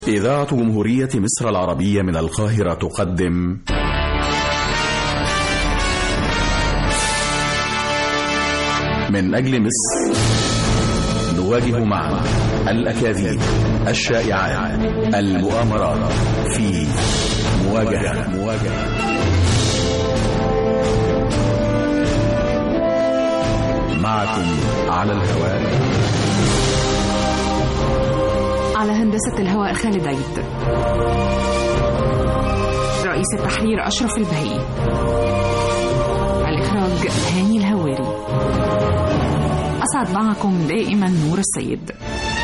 إذاعة جمهورية مصر العربية من القاهرة تقدم من أجل مصر نواجه معا الأكاذيب الشائعات المؤامرات في مواجهة مواجهة معكم على الهواء على هندسة الهواء خالد عيد رئيس التحرير أشرف البهي الإخراج هاني الهواري أسعد معكم دائما نور السيد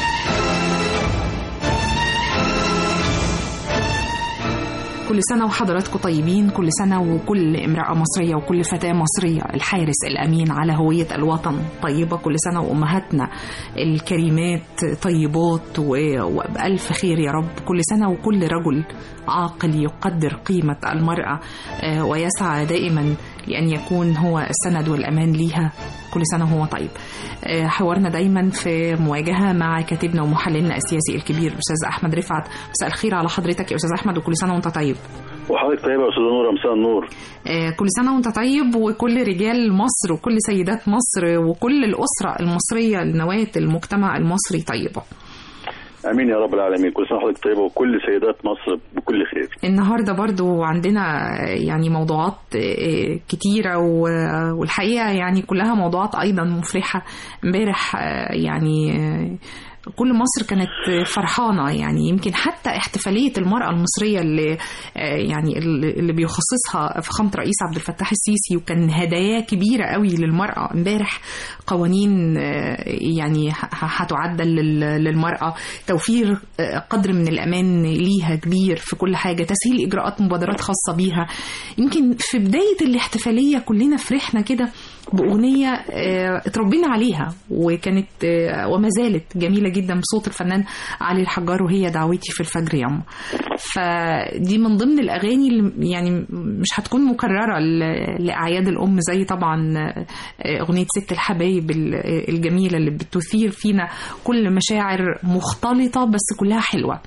كل سنة وحضراتكم طيبين كل سنة وكل امرأة مصرية وكل فتاة مصرية الحارس الأمين على هوية الوطن طيبة كل سنة وأمهاتنا الكريمات طيبات وبألف خير يا رب كل سنة وكل رجل عاقل يقدر قيمة المرأة ويسعى دائما لأن يكون هو السند والأمان ليها كل سنة وهو طيب حوارنا دايما في مواجهة مع كاتبنا ومحللنا السياسي الكبير أستاذ أحمد رفعت مساء الخير على حضرتك يا أستاذ أحمد وكل سنة وأنت طيب وحضرتك طيبة يا أستاذ نور مساء النور كل سنة وأنت طيب وكل رجال مصر وكل سيدات مصر وكل الأسرة المصرية لنواة المجتمع المصري طيبة امين يا رب العالمين كل سنه وحضرتك طيبه وكل سيدات مصر بكل خير النهارده برضو عندنا يعني موضوعات كتيره والحقيقه يعني كلها موضوعات ايضا مفرحه امبارح يعني كل مصر كانت فرحانه يعني يمكن حتى احتفاليه المراه المصريه اللي يعني اللي بيخصصها فخامه الرئيس عبد الفتاح السيسي وكان هدايا كبيره قوي للمراه امبارح قوانين يعني هتعدل للمراه توفير قدر من الامان ليها كبير في كل حاجه تسهيل اجراءات مبادرات خاصه بيها يمكن في بدايه الاحتفاليه كلنا فرحنا كده باغنيه اتربينا عليها وكانت وما زالت جميله جدا بصوت الفنان علي الحجار وهي دعوتي في الفجر ياما فدي من ضمن الاغاني اللي يعني مش هتكون مكرره لاعياد الام زي طبعا اغنيه ست الحبايب الجميله اللي بتثير فينا كل مشاعر مختلطه بس كلها حلوه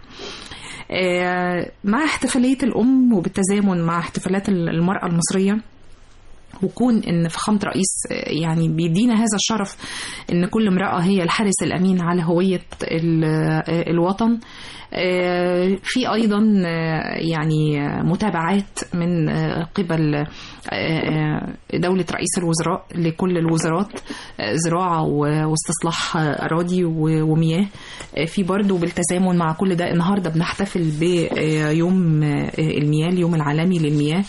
مع احتفاليه الام وبالتزامن مع احتفالات المراه المصريه وكون ان فخامه رئيس يعني بيدينا هذا الشرف ان كل امراه هي الحارس الامين على هويه الوطن في ايضا يعني متابعات من قبل دولة رئيس الوزراء لكل الوزارات زراعة واستصلاح أراضي ومياه في برضو بالتزامن مع كل ده النهاردة بنحتفل بيوم المياه اليوم العالمي للمياه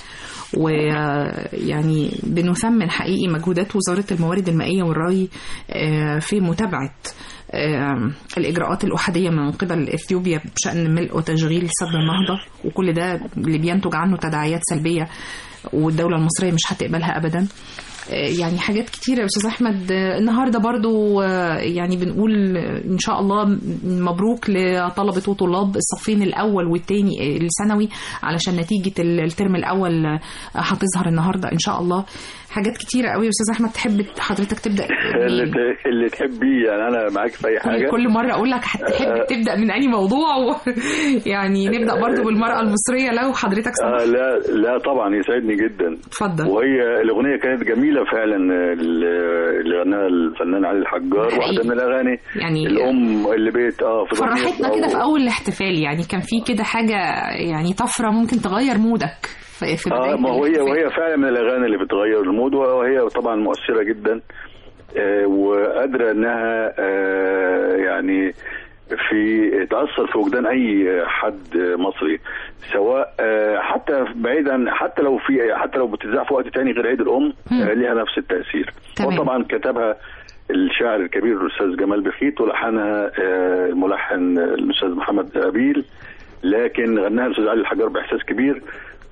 ويعني بنثمن حقيقي مجهودات وزارة الموارد المائية والري في متابعة الإجراءات الأحادية من قبل إثيوبيا بشأن ملء وتشغيل سد النهضة وكل ده اللي بينتج عنه تداعيات سلبية والدولة المصرية مش هتقبلها أبدا يعني حاجات كتيرة يا أستاذ أحمد النهاردة برضو يعني بنقول إن شاء الله مبروك لطلبة وطلاب الصفين الأول والتاني الثانوي علشان نتيجة الترم الأول هتظهر النهاردة إن شاء الله حاجات كتيرة قوي يا أستاذ أحمد تحب حضرتك تبدأ اللي, اللي تحبيه يعني أنا معاك في أي حاجة كل مرة أقول لك تحب تبدأ من أي موضوع و... يعني نبدأ برضو بالمرأة المصرية لو حضرتك سمحت آه لا لا طبعا يسعدني جدا اتفضل وهي الأغنية كانت جميلة فعلا اللي غناها الفنان علي الحجار واحدة من الأغاني يعني الأم اللي بيت اه في فرحتنا كده في أول الاحتفال يعني كان في كده حاجة يعني طفرة ممكن تغير مودك في اه ما هو هي وهي فعلا من الاغاني اللي بتغير المود وهي طبعا مؤثره جدا آه وقادره انها آه يعني في تاثر في وجدان اي حد مصري سواء آه حتى بعيدا حتى لو في حتى لو بتذاع في وقت تاني غير عيد الام ليها نفس التاثير وطبعا كتبها الشاعر الكبير الاستاذ جمال بخيت ولحنها الملحن الاستاذ محمد ابيل لكن غناها الاستاذ علي الحجار باحساس كبير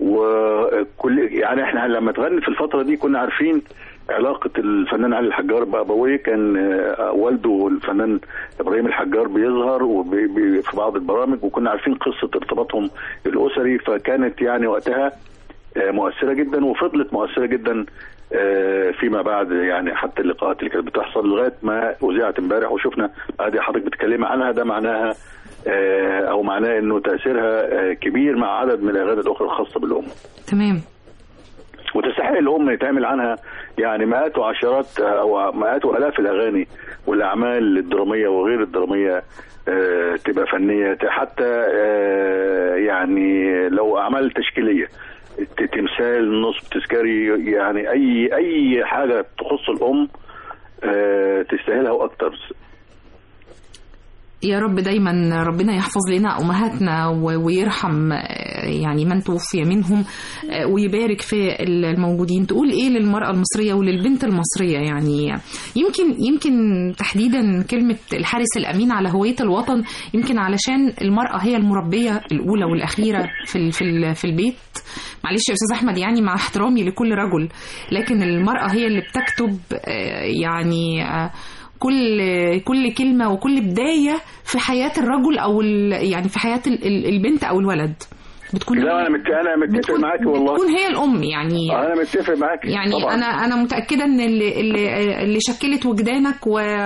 وكل يعني احنا لما تغني في الفتره دي كنا عارفين علاقه الفنان علي الحجار بابويه كان والده الفنان ابراهيم الحجار بيظهر في بعض البرامج وكنا عارفين قصه ارتباطهم الاسري فكانت يعني وقتها مؤثره جدا وفضلت مؤثره جدا فيما بعد يعني حتى اللقاءات اللي كانت بتحصل لغايه ما اذيعت امبارح وشفنا ادي حضرتك بتتكلمي عنها ده معناها آه، او معناه انه تاثيرها آه، كبير مع عدد من الاغاني الاخرى الخاصه بالام تمام وتستحق الام يتعمل عنها يعني مئات وعشرات آه، او مئات والاف الاغاني والاعمال الدراميه وغير الدراميه آه، تبقى فنيه حتى آه، يعني لو اعمال تشكيليه ت- تمثال نصب تذكاري يعني اي اي حاجه تخص الام آه، تستاهلها واكتر يا رب دايما ربنا يحفظ لنا امهاتنا و- ويرحم آه، يعني من توفي منهم آه، ويبارك في الموجودين تقول ايه للمراه المصريه وللبنت المصريه يعني يمكن يمكن تحديدا كلمه الحارس الامين على هويه الوطن يمكن علشان المراه هي المربيه الاولى والاخيره في ال- في ال- في البيت معلش يا استاذ احمد يعني مع احترامي لكل رجل لكن المراه هي اللي بتكتب آه، يعني آه، كل كل كلمه وكل بدايه في حياه الرجل او ال- يعني في حياه ال- ال- البنت او الولد بتكون لا انا مت... انا متفق بتكون, معاك والله بتكون هي الام يعني انا متفق معاك يعني طبعا. انا انا متاكده ان اللي اللي, اللي شكلت وجدانك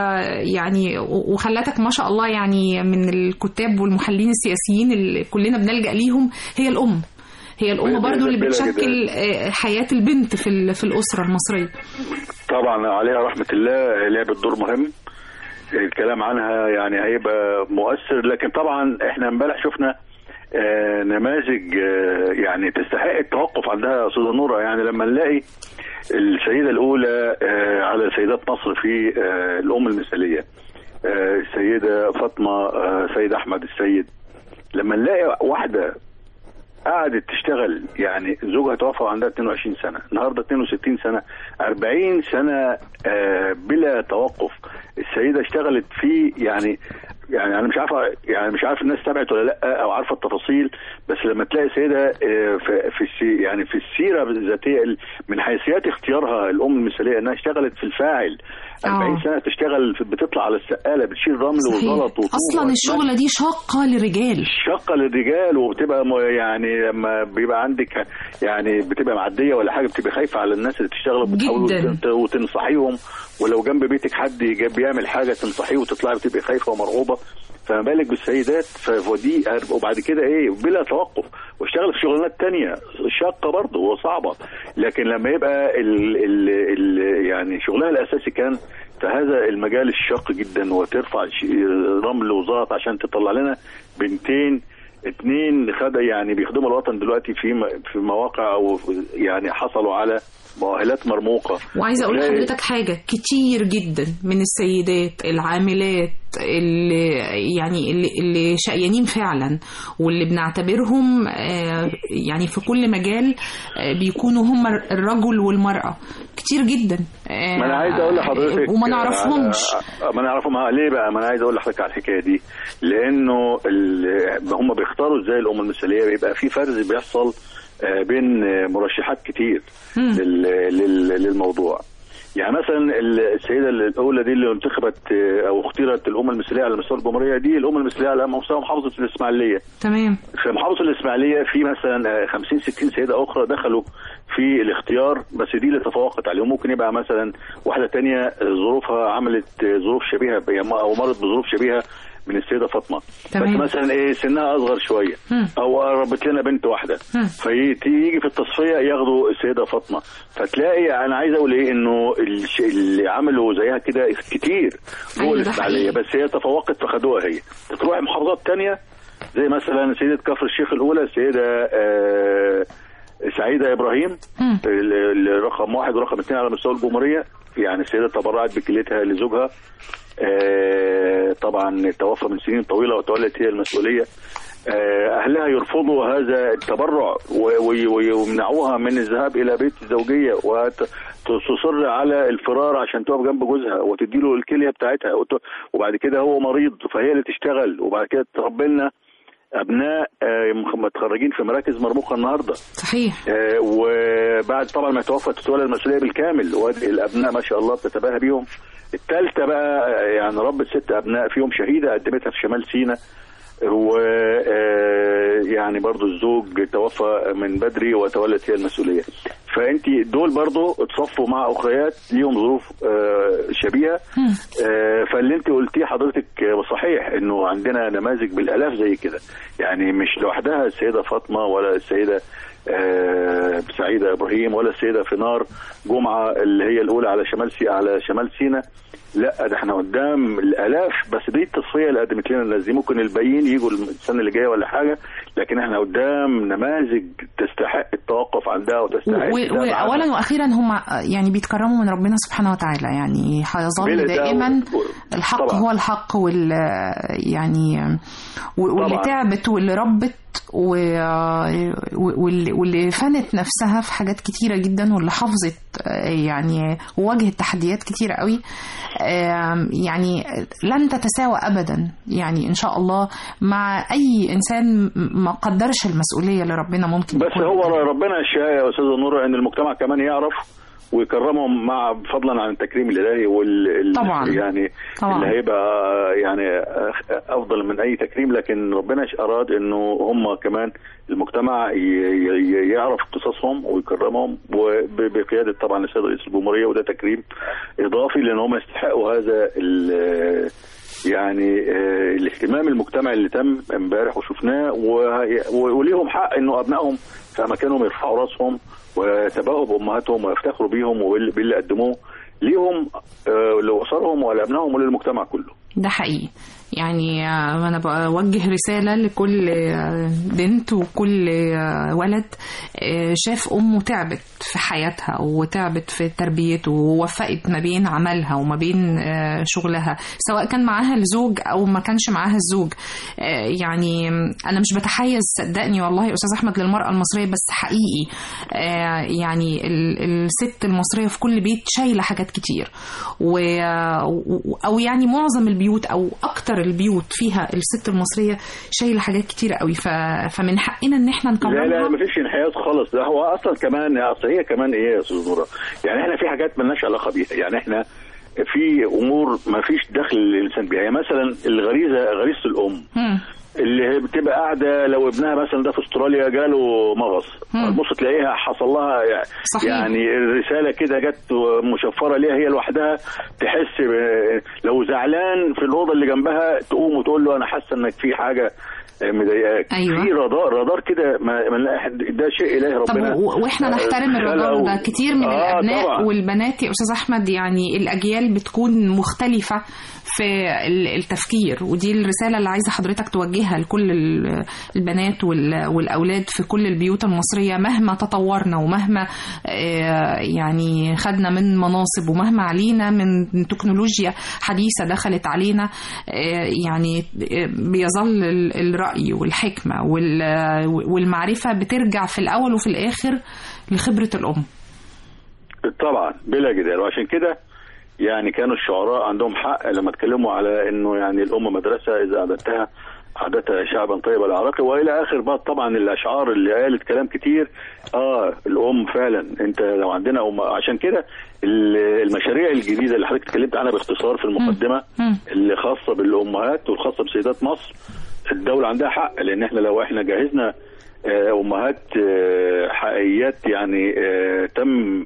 ويعني وخلتك ما شاء الله يعني من الكتاب والمحللين السياسيين اللي كلنا بنلجا ليهم هي الام هي الام بإذن برضو اللي الله بتشكل آه، حياه البنت في ال- في الاسره المصريه طبعا عليها رحمة الله لعبت دور مهم الكلام عنها يعني هيبقى مؤثر لكن طبعا احنا امبارح شفنا آه، نماذج آه، يعني تستحق التوقف عندها يا استاذه نوره يعني لما نلاقي السيده الاولى آه، على سيدات مصر في آه، الام المثاليه آه، السيده فاطمه آه، سيد احمد السيد لما نلاقي واحده قعدت تشتغل يعني زوجها توفى وعندها 22 سنه النهارده 62 سنه 40 سنه آه، بلا توقف السيده اشتغلت في يعني يعني انا مش عارفه يعني مش عارف الناس تابعت ولا لا او عارفه التفاصيل بس لما تلاقي سيده آه، في في السي يعني في السيره الذاتيه ال- من حيثيات اختيارها الام المثاليه انها اشتغلت في الفاعل 40 آه. سنه تشتغل في- بتطلع على السقاله بتشيل رمل صحيح وزلط وطوب اصلا وأسمنت. الشغله دي شاقه للرجال شقة للرجال وبتبقى م- يعني لما بيبقى عندك يعني بتبقى معدية ولا حاجة بتبقى خايفة على الناس اللي بتشتغل وبتحاول جداً. وتنت- وتنصحيهم ولو جنب بيتك حد جا- بيعمل حاجة تنصحيه وتطلعي بتبقى خايفة ومرعوبة فما بالك بالسيدات فدي وبعد كده ايه بلا توقف واشتغل في شغلانات تانية شاقة برضه وصعبة لكن لما يبقى ال ال ال يعني شغلها الاساسي كان في هذا المجال الشاق جدا وترفع ش- رمل وزلط عشان تطلع لنا بنتين اتنين خد يعني بيخدموا الوطن دلوقتي في م- في مواقع او يعني حصلوا على مؤهلات مرموقه وعايزه اقول وتلاقي- لحضرتك حاجه كتير جدا من السيدات العاملات اللي يعني اللي, اللي شقيانين فعلا واللي بنعتبرهم آه، يعني في كل مجال آه، بيكونوا هم الرجل والمراه كتير جدا آه، ما انا عايز اقول لحضرتك وما نعرفهمش على- ما نعرفهم ليه بقى ما انا عايز اقول لحضرتك على الحكايه دي لانه ال- هم بيختاروا ازاي الام المثاليه بيبقى في فرز بيحصل آه، بين آه، مرشحات كتير مم. لل- لل- للموضوع يعني مثلا السيده الاولى دي اللي انتخبت آه، او اختيرت الام المثاليه على مستوى الجمهوريه دي الام المثاليه على مستوى محافظه الاسماعيليه تمام في محافظة الإسماعيلية في مثلا آه، 50 60 سيدة أخرى دخلوا في الاختيار بس دي اللي تفوقت عليهم ممكن يبقى مثلا واحدة تانية آه، ظروفها عملت آه، ظروف شبيهة ب- أو مرت بظروف شبيهة من السيدة فاطمة تمام. بس مثلا إيه سنها أصغر شوية مم. أو قربت لنا بنت واحدة مم. فيجي في التصفية ياخدوا السيدة فاطمة فتلاقي أنا عايز أقول إيه إنه الش- اللي عملوا زيها كده كتير جوه أيوة، ده الإسماعيلية حقيقي. بس هي تفوقت فخدوها هي تروح محافظات تانية زي مثلا سيدة كفر الشيخ الأولى السيدة آه، سعيدة إبراهيم مم. ال- ال- رقم واحد ورقم اثنين على مستوى الجمهورية يعني السيدة تبرعت بكليتها لزوجها آه، طبعا توفى من سنين طويلة وتولت هي المسؤولية آه، أهلها يرفضوا هذا التبرع و- وي- وي- ويمنعوها من الذهاب إلى بيت الزوجية وتصر على الفرار عشان تقف جنب جوزها وتديله الكلية بتاعتها وت- وبعد كده هو مريض فهي اللي تشتغل وبعد كده تربي لنا أبناء آه، مخ- متخرجين في مراكز مرموقة النهاردة صحيح آه، وبعد طبعا ما توفى تتولى المسؤوليه بالكامل وادي الابناء ما شاء الله بتتباهى بيهم الثالثه بقى آه، يعني ربت ست ابناء فيهم شهيده قدمتها في شمال سيناء و آه، يعني برضو الزوج توفى من بدري وتولت هي المسؤوليه فانت دول برضو اتصفوا مع اخريات ليهم ظروف آه، شبيهه مم. آه، فاللي انت قلتيه حضرتك آه، صحيح انه عندنا نماذج بالالاف زي كده يعني مش لوحدها السيده فاطمه ولا السيده آه، سعيده ابراهيم ولا السيده فينار جمعه اللي هي الاولى على شمال سي على شمال سيناء لا ده احنا قدام الالاف بس دي التصفيه اللي قدمت لنا الناس دي ممكن الباقيين يجوا السنه اللي جايه ولا حاجه لكن احنا قدام نماذج تستحق التوقف عندها وتستحق و- الكتابة عنها. واولا واخيرا هم يعني بيتكرموا من ربنا سبحانه وتعالى يعني هيظل بلا دعوة. دائما الحق طبعا. هو الحق وال يعني و- واللي طبعا. تعبت واللي ربت و- واللي واللي فنت نفسها في حاجات كتيره جدا واللي حافظت يعني وواجهت تحديات كتيره قوي آم، يعني لن تتساوى ابدا يعني ان شاء الله مع اي انسان ما قدرش المسؤوليه اللي ربنا ممكن بس يكون هو قدرها. ربنا يشاء يا استاذه نور ان المجتمع كمان يعرف ويكرمهم مع فضلا عن التكريم الالهي وال ال- طبعا. يعني طبعا. اللي هيبقى يعني افضل من اي تكريم لكن ربنا اراد انه هم كمان المجتمع ي- ي- يعرف قصصهم ويكرمهم وبقياده طبعا السيد رئيس الجمهوريه وده تكريم اضافي لان هم يستحقوا هذا ال- يعني آه، الاهتمام المجتمعي اللي تم امبارح وشفناه وهي- و- وليهم حق انه ابنائهم في مكانهم يرفعوا راسهم ويتباهوا بامهاتهم ويفتخروا بيهم وباللي باللي قدموه ليهم آه، لاسرهم ولابنائهم وللمجتمع كله ده حقيقي يعني آه، انا بوجه رساله لكل آه، بنت وكل آه، ولد آه، شاف امه تعبت في حياتها وتعبت في تربيته ووفقت ما بين عملها وما بين آه، شغلها سواء كان معاها الزوج او ما كانش معاها الزوج آه، يعني انا مش بتحيز صدقني والله يا استاذ احمد للمراه المصريه بس حقيقي آه، يعني ال- الست المصريه في كل بيت شايله حاجات كتير و و- او يعني معظم البيوت او اكتر البيوت فيها الست المصريه شايله حاجات كتيره قوي ف... فمن حقنا ان احنا لا لا نكرمها ما فيش انحياز خالص ده هو اصلا كمان اصل هي كمان ايه يا استاذ نورة يعني احنا في حاجات مالناش علاقه بيها يعني احنا في امور ما فيش دخل للانسان بيها يعني مثلا الغريزه غريزه الام مم. اللي هي بتبقى قاعده لو ابنها مثلا ده في استراليا جاله مغص مم. تبص تلاقيها حصل لها يع- صحيح. يعني الرساله كده جت مشفره ليها هي لوحدها تحس ب- لو زعلان في الاوضه اللي جنبها تقوم وتقول له انا حاسه انك في حاجه مضايقاك أيوة. في رادار رادار كده ما ما نلاقي حد- ده شيء الهي طب ربنا و- واحنا نحترم آه، الرادار خلقه. ده كتير من آه، الابناء طبعاً. والبنات يا استاذ احمد يعني الاجيال بتكون مختلفه في ال- التفكير ودي الرساله اللي عايزه حضرتك توجهها لكل ال- البنات وال- والاولاد في كل البيوت المصريه مهما تطورنا ومهما آه، يعني خدنا من مناصب ومهما علينا من تكنولوجيا حديثه دخلت علينا آه، يعني آه، بيظل ال- الراي والحكمه وال- والمعرفه بترجع في الاول وفي الاخر لخبره الام طبعا بلا جدال وعشان كده يعني كانوا الشعراء عندهم حق لما اتكلموا على انه يعني الام مدرسه اذا اعددتها عادتها شعبا طيب العراق والى اخر بقى طبعا الاشعار اللي قالت كلام كتير اه الام فعلا انت لو عندنا ام عشان كده ال- المشاريع الجديده اللي حضرتك اتكلمت عنها باختصار في المقدمه مم. اللي خاصه بالامهات والخاصه بسيدات مصر الدوله عندها حق لان احنا لو احنا جهزنا آه، امهات آه، حقيقيات يعني آه، تم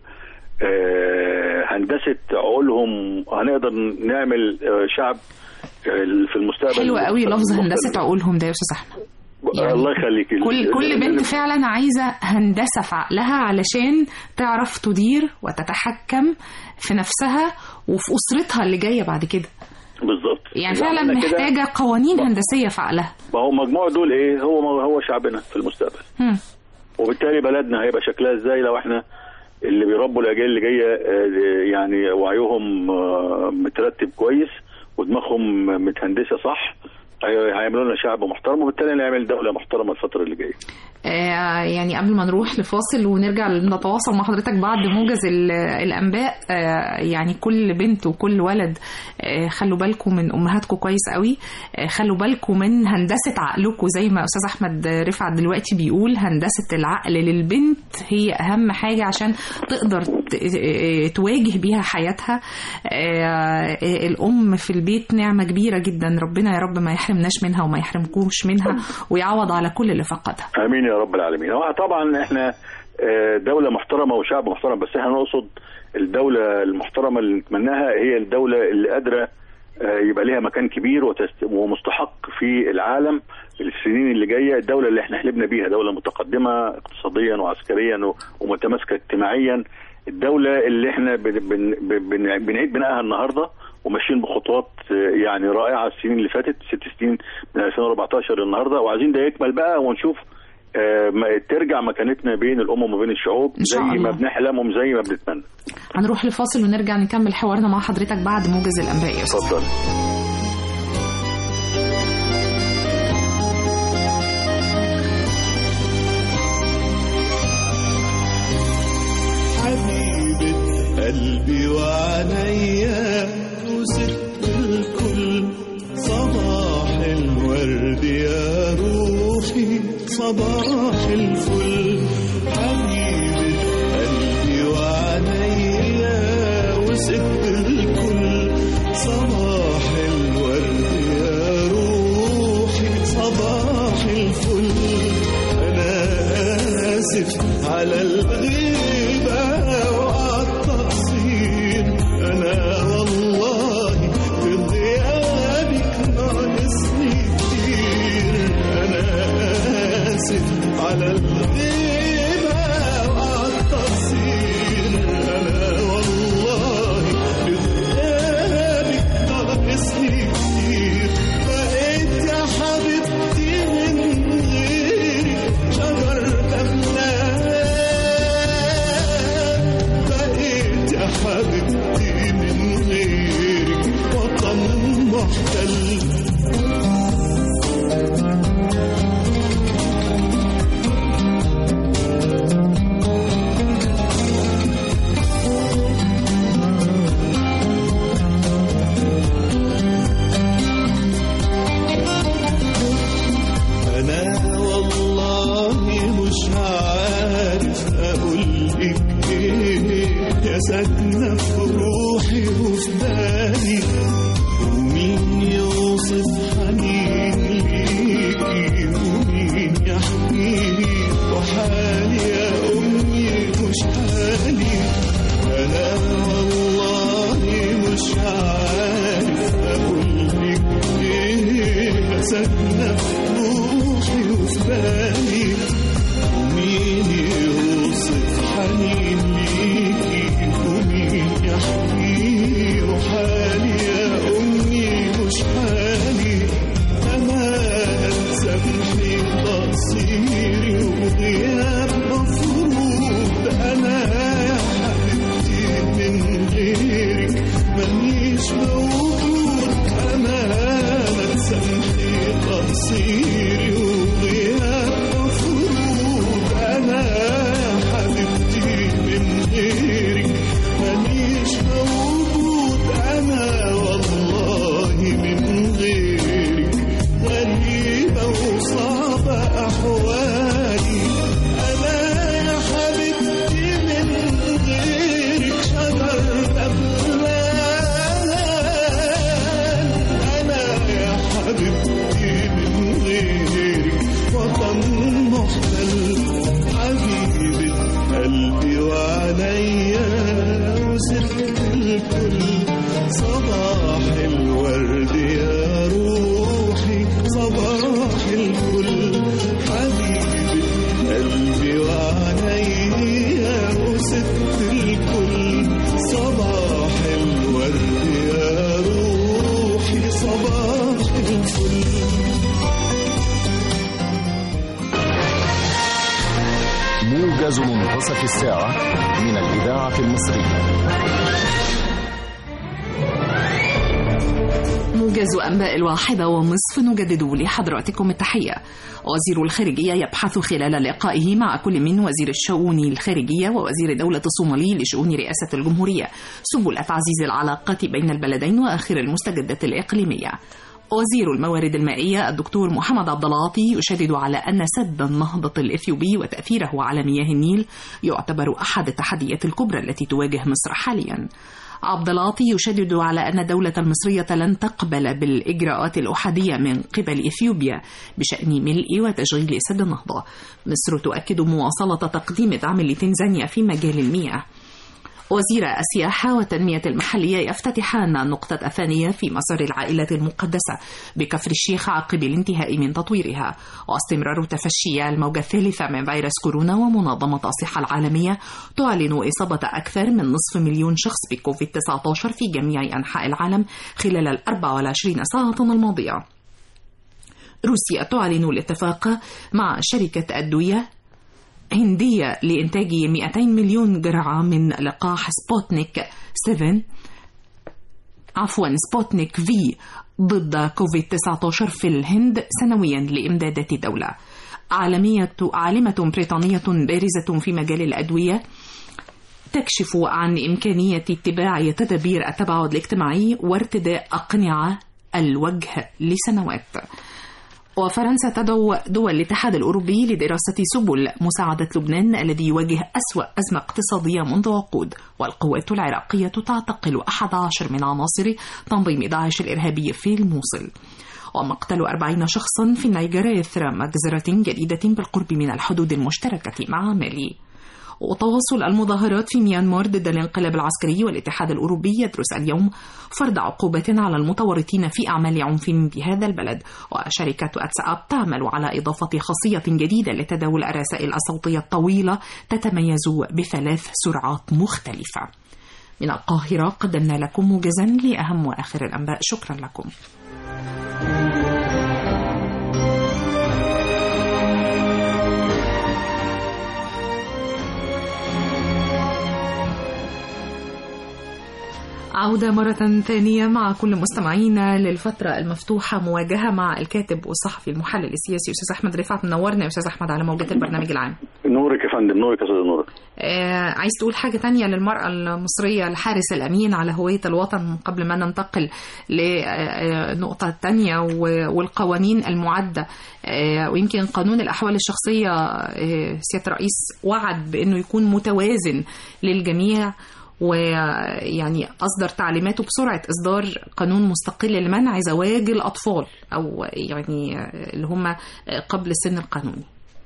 آه، هندسه عقولهم هنقدر نعمل آه، شعب آه، في المستقبل حلو قوي لفظ مختلف. هندسه عقولهم ده يا استاذ احمد يعني الله يخليك كل كل بنت فعلا عايزه هندسه في عقلها علشان تعرف تدير وتتحكم في نفسها وفي اسرتها اللي جايه بعد كده بالظبط يعني إذا فعلا عملنا كده، محتاجه قوانين هندسيه في عقلها ما هو مجموع دول ايه هو هو شعبنا في المستقبل هم. وبالتالي بلدنا هيبقى شكلها ازاي لو احنا اللي بيربوا الاجيال اللي جايه آه، يعني وعيهم آه، مترتب كويس ودماغهم متهندسه صح هي- هيعملوا لنا شعب محترم وبالتالي نعمل دوله محترمه الفتره اللي جايه آه، يعني قبل ما نروح لفاصل ونرجع نتواصل مع حضرتك بعد موجز ال- الانباء آه، يعني كل بنت وكل ولد آه، خلوا بالكم من امهاتكم كويس قوي آه، خلوا بالكم من هندسه عقلكم زي ما استاذ احمد رفعت دلوقتي بيقول هندسه العقل للبنت هي اهم حاجه عشان تقدر ت- آه، تواجه بيها حياتها آه، آه، الام في البيت نعمه كبيره جدا ربنا يا رب ما يحرمناش منها وما يحرمكمش منها ويعوض على كل اللي فقدها امين يا رب العالمين هو طبعا احنا آه، دوله محترمه وشعب محترم بس احنا نقصد الدوله المحترمه اللي نتمناها هي الدوله اللي قادره آه، يبقى ليها مكان كبير وتست- ومستحق في العالم السنين اللي جايه الدوله اللي احنا حلمنا بيها دوله متقدمه اقتصاديا وعسكريا و- ومتماسكه اجتماعيا الدوله اللي احنا بن بن بن بنعيد بنائها النهارده وماشيين بخطوات آه، يعني رائعه السنين اللي فاتت ست سنين من 2014 النهارده وعايزين ده يكمل بقى ونشوف آه، ما- ترجع مكانتنا بين الامم وبين الشعوب إن شاء زي ما الله. بنحلم وزي ما بنتمنى هنروح لفاصل ونرجع نكمل حوارنا مع حضرتك بعد موجز الانباء يا أستاذ. اتفضل حبيبة قلبي وعينيا وست الكل صباح الورد يا روحي صباح الفل حبيبة قلبي وعينيا وست الكل صباح الورد يا روحي صباح الفل أنا آسف على الغيبة وعلى التقصير أنا والله في غيابك ناقصني كتير أنا آسف على الغيبة وعلى التقصير أنا والله في غيابك ناقصني كتير بقيت يا حبيبتي من غيرك شجر دبلان بقيت يا حبيبتي من غيرك وطن محتل أنا والله مش عارف أقول لك إيه يا ساكنة في روحي وفي بالي ومين يوصف حنين ليكي ومين يحكيلي وحالي يا أمي مش حالي أنا والله مش عارف أقول لك إيه يا ساكنة في روحي وفي بالي ومين يوصف حنين ليكي ومين يحكي وحالي يا أمي مش حالي أمانة سامحي تقصيري وغياب مفروض أنا يا حبيبتي من غيرك مانيش موجود أمانة سامحي تقصيري وغياب مفروض أنا يا حبيبتي من غيرك مانيش موجود أنا والله من غيرك غريبة وصعبة أحوالي أنا يا حبيبتي من غيرك شجر دبلان أنا يا حبيبتي من غيرك وطن محتل حبيبة قلبي وعليا وسرت الكل صباح الورد يا روحي صباح الكل حبيبة قلبي وعليا وسرت الكل صباح الورد يا روحي صباح الفل موجز منتصف الساعة من الإذاعة المصرية موجز أنباء الواحدة ونصف نجدد لحضراتكم التحية وزير الخارجية يبحث خلال لقائه مع كل من وزير الشؤون الخارجية ووزير دولة الصومالي لشؤون رئاسة الجمهورية سبل تعزيز العلاقات بين البلدين وآخر المستجدات الإقليمية وزير الموارد المائية الدكتور محمد عبد العاطي يشدد على أن سد النهضة الإثيوبي وتأثيره على مياه النيل يعتبر أحد التحديات الكبرى التي تواجه مصر حاليا عبد العاطي يشدد على أن الدولة المصرية لن تقبل بالإجراءات الأحادية من قبل إثيوبيا بشأن ملء وتشغيل سد النهضة مصر تؤكد مواصلة تقديم دعم لتنزانيا في مجال المياه وزير السياحة والتنمية المحلية يفتتحان النقطة الثانية في مسار العائلة المقدسة بكفر الشيخ عقب الانتهاء من تطويرها واستمرار تفشي الموجة الثالثة من فيروس كورونا ومنظمة الصحة العالمية تعلن إصابة أكثر من نصف مليون شخص بكوفيد 19 في جميع أنحاء العالم خلال ال 24 ساعة الماضية روسيا تعلن الاتفاق مع شركة أدوية هندية لإنتاج 200 مليون جرعة من لقاح سبوتنيك 7 عفوا سبوتنيك في ضد كوفيد 19 في الهند سنويا لإمدادات الدولة عالمية عالمة بريطانية بارزة في مجال الأدوية تكشف عن إمكانية اتباع تدابير التباعد الاجتماعي وارتداء أقنعة الوجه لسنوات وفرنسا تدعو دول الاتحاد الأوروبي لدراسة سبل مساعدة لبنان الذي يواجه أسوأ أزمة اقتصادية منذ عقود والقوات العراقية تعتقل 11 من عناصر تنظيم داعش الإرهابي في الموصل ومقتل 40 شخصا في النيجر إثر مجزرة جديدة بالقرب من الحدود المشتركة مع مالي وتواصل المظاهرات في ميانمار ضد الانقلاب العسكري والاتحاد الأوروبي يدرس اليوم فرض عقوبات على المتورطين في أعمال عنف بهذا البلد وشركة واتساب تعمل على إضافة خاصية جديدة لتداول الرسائل الصوتية الطويلة تتميز بثلاث سرعات مختلفة من القاهرة قدمنا لكم موجزا لأهم وآخر الأنباء شكرا لكم عودة مرة ثانية مع كل مستمعينا للفترة المفتوحة مواجهة مع الكاتب والصحفي المحلل السياسي أستاذ أحمد رفعت منورنا يا أستاذ أحمد على موجة البرنامج العام نورك يا فندم نورك يا استاذ نورك آه عايز تقول حاجة تانية للمرأة المصرية الحارس الأمين على هوية الوطن قبل ما ننتقل لنقطة تانية والقوانين المعدة آه ويمكن قانون الأحوال الشخصية آه سيادة الرئيس وعد بأنه يكون متوازن للجميع ويعني أصدر تعليماته بسرعة إصدار قانون مستقل لمنع زواج الأطفال أو يعني اللي هم قبل السن القانوني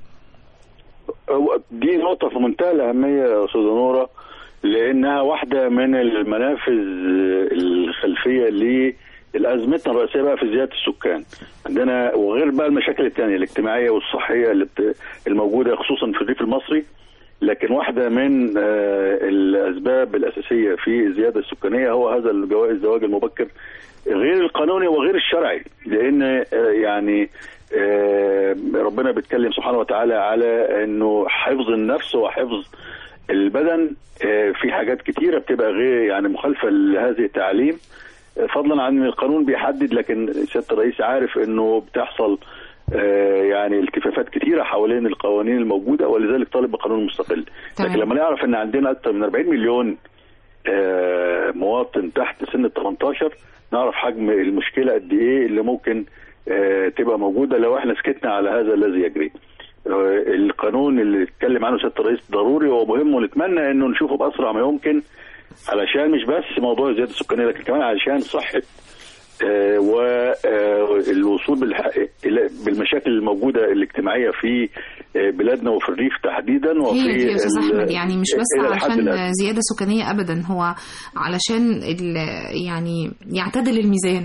دي نقطة في منتهى الأهمية يا أستاذة نورة لأنها واحدة من المنافذ الخلفية لأزمتنا الرئيسية بقى في زيادة السكان عندنا وغير بقى المشاكل الثانية الاجتماعية والصحية اللي الموجودة خصوصا في الريف المصري لكن واحدة من الأسباب الأساسية في الزيادة السكانية هو هذا الزواج المبكر غير القانوني وغير الشرعي لأن يعني ربنا بيتكلم سبحانه وتعالى على أنه حفظ النفس وحفظ البدن في حاجات كتيرة بتبقى غير يعني مخالفة لهذه التعليم فضلا عن القانون بيحدد لكن سيادة الرئيس عارف أنه بتحصل يعني التفافات كثيره حوالين القوانين الموجوده ولذلك طالب بقانون مستقل لكن لما نعرف ان عندنا اكثر من 40 مليون مواطن تحت سن ال 18 نعرف حجم المشكله قد ايه اللي ممكن تبقى موجوده لو احنا سكتنا على هذا الذي يجري القانون اللي اتكلم عنه سياده الرئيس ضروري ومهم ونتمنى انه نشوفه باسرع ما يمكن علشان مش بس موضوع الزياده السكانيه لكن كمان علشان صحه آه والوصول بالمشاكل الموجوده الاجتماعيه في بلادنا وفي الريف تحديدا وفي هي يا استاذ احمد يعني مش بس علشان زياده سكانيه ابدا هو علشان يعني يعتدل الميزان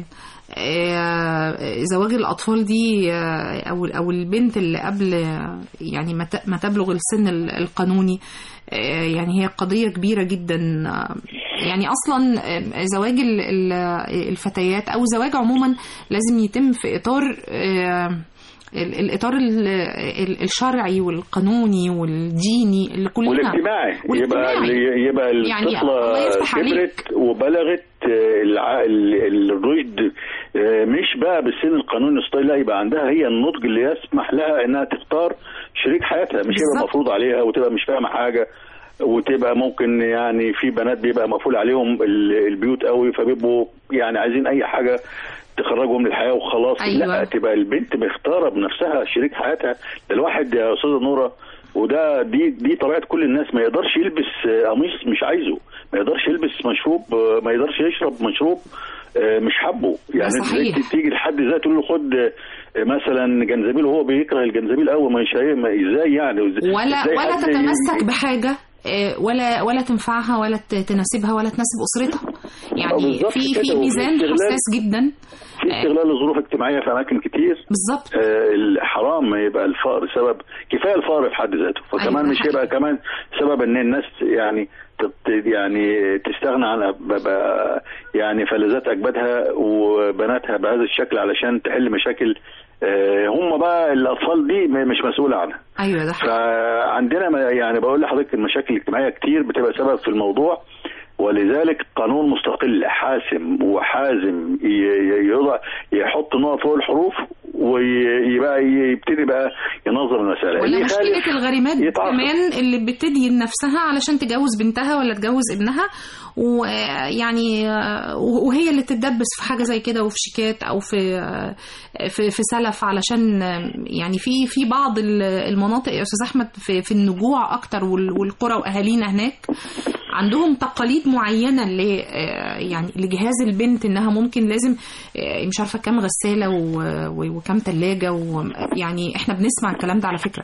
زواج الاطفال دي او او البنت اللي قبل يعني ما تبلغ السن القانوني يعني هي قضيه كبيره جدا يعني اصلا زواج الفتيات او زواج عموما لازم يتم في اطار الاطار الشرعي والقانوني والديني اللي كلنا والاجتماعي يبقى يبقى الطفله يعني كبرت وبلغت الرشد مش بقى بالسن القانوني الصغير لا يبقى عندها هي النضج اللي يسمح لها انها تختار شريك حياتها مش يبقى مفروض عليها وتبقى مش فاهمه حاجه وتبقى ممكن يعني في بنات بيبقى مقفول عليهم البيوت قوي فبيبقوا يعني عايزين اي حاجه تخرجهم من الحياه وخلاص أيوة. لا تبقى البنت مختاره بنفسها شريك حياتها ده الواحد يا استاذه نوره وده دي دي طبيعه كل الناس ما يقدرش يلبس آه، قميص مش عايزه ما يقدرش يلبس مشروب آه، ما يقدرش يشرب مشروب آه، مش حبه يعني صحيح. انت تيجي لحد ازاي تقول له خد آه، مثلا جنزبيل وهو بيكره الجنزبيل قوي ما مش هي- ما ازاي يعني وإزاي- ولا إزاي ولا حد تتمسك ي- بحاجه آه، ولا ولا تنفعها ولا ت- تناسبها ولا تناسب اسرتها يعني بالظبط في كده، في وفي ميزان استغلال. حساس جدا في استغلال لظروف اجتماعيه في اماكن كتير بالظبط آه، الحرام ما يبقى الفقر سبب كفايه الفقر في حد ذاته فكمان أيوة، مش حقيقي. يبقى كمان سبب ان الناس يعني تت- يعني تستغنى عن أب- ب- يعني فلذات اجدادها وبناتها بهذا الشكل علشان تحل مشاكل آه، هم بقى الاطفال دي م- مش مسؤوله عنها ايوه ده حقيقي. فعندنا ما- يعني بقول لحضرتك المشاكل الاجتماعيه كتير بتبقى سبب في الموضوع ولذلك قانون مستقل حاسم وحازم ي- ي- يضع يحط نقط فوق الحروف ويبقى يبتدي بقى ينظم المساله ولا اللي مشكلة يخالف الغريمات يتعاقب. كمان اللي بتدين نفسها علشان تجوز بنتها ولا تجوز ابنها ويعني وهي اللي تتدبس في حاجة زي كده وفي شيكات أو في في في سلف علشان يعني في في بعض المناطق يا أستاذ أحمد في في النجوع أكتر وال- والقرى وأهالينا هناك عندهم تقاليد معينة ل يعني لجهاز البنت إنها ممكن لازم مش عارفة كام غسالة و- و- وكام تلاجة ويعني إحنا بنسمع الكلام ده على فكرة